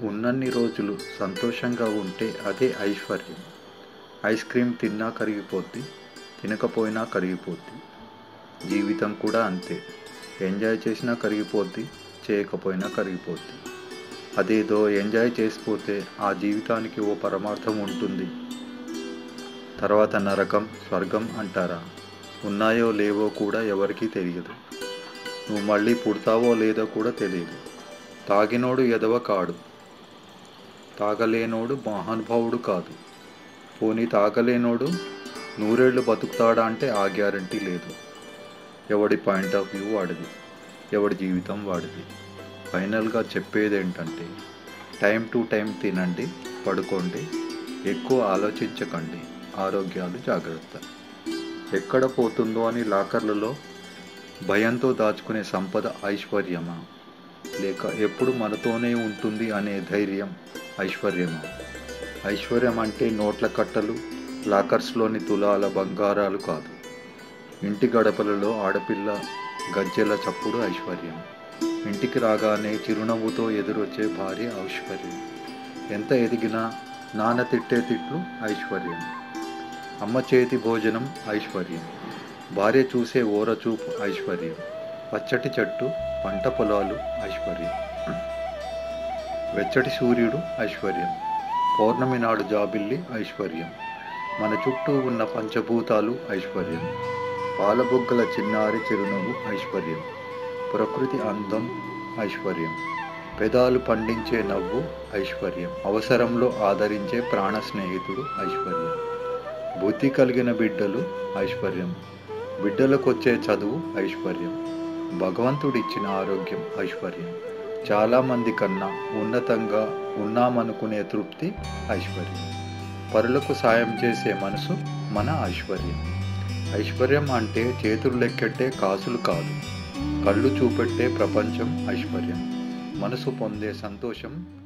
ఉన్నన్ని రోజులు సంతోషంగా ఉంటే అదే ఐశ్వర్యం ఐస్ క్రీమ్ తిన్నా కరిగిపోద్ది తినకపోయినా కరిగిపోద్ది జీవితం కూడా అంతే ఎంజాయ్ చేసినా కరిగిపోద్ది చేయకపోయినా కరిగిపోద్ది అదేదో ఎంజాయ్ చేసిపోతే ఆ జీవితానికి ఓ పరమార్థం ఉంటుంది తర్వాత నరకం స్వర్గం అంటారా ఉన్నాయో లేవో కూడా ఎవరికీ తెలియదు నువ్వు మళ్ళీ పుడతావో లేదో కూడా తెలియదు తాగినోడు ఎదవ కాడు తాగలేనోడు మహానుభావుడు కాదు పోనీ తాగలేనోడు నూరేళ్లు బతుకుతాడా అంటే ఆ గ్యారంటీ లేదు ఎవడి పాయింట్ ఆఫ్ వ్యూ వాడిది ఎవడి జీవితం వాడిది ఫైనల్గా చెప్పేది ఏంటంటే టైం టు టైం తినండి పడుకోండి ఎక్కువ ఆలోచించకండి ఆరోగ్యాలు జాగ్రత్త ఎక్కడ పోతుందో అని లాకర్లలో భయంతో దాచుకునే సంపద ఐశ్వర్యమా లేక ఎప్పుడు మనతోనే ఉంటుంది అనే ధైర్యం ఐశ్వర్యమా ఐశ్వర్యం అంటే నోట్ల కట్టలు లాకర్స్లోని తులాల బంగారాలు కాదు ఇంటి గడపలలో ఆడపిల్ల గజ్జెల చప్పుడు ఐశ్వర్యం ఇంటికి రాగానే చిరునవ్వుతో ఎదురొచ్చే భార్య ఐశ్వర్యం ఎంత ఎదిగినా నాన్న తిట్టే తిట్లు ఐశ్వర్యం అమ్మ చేతి భోజనం ఐశ్వర్యం భార్య చూసే ఓరచూపు ఐశ్వర్యం పచ్చటి చెట్టు పంట పొలాలు ఐశ్వర్యం వెచ్చటి సూర్యుడు ఐశ్వర్యం పౌర్ణమి నాడు జాబిల్లి ఐశ్వర్యం మన చుట్టూ ఉన్న పంచభూతాలు ఐశ్వర్యం పాలబొగ్గల చిన్నారి చిరునవ్వు ఐశ్వర్యం ప్రకృతి అందం ఐశ్వర్యం పెదాలు పండించే నవ్వు ఐశ్వర్యం అవసరంలో ఆదరించే ప్రాణ స్నేహితుడు ఐశ్వర్యం బుద్ధి కలిగిన బిడ్డలు ఐశ్వర్యం బిడ్డలకొచ్చే చదువు ఐశ్వర్యం భగవంతుడిచ్చిన ఆరోగ్యం ఐశ్వర్యం చాలామంది కన్నా ఉన్నతంగా ఉన్నామనుకునే తృప్తి ఐశ్వర్యం పరులకు సాయం చేసే మనసు మన ఐశ్వర్యం ఐశ్వర్యం అంటే చేతులు లెక్కెట్టే కాసులు కాదు కళ్ళు చూపెట్టే ప్రపంచం ఐశ్వర్యం మనసు పొందే సంతోషం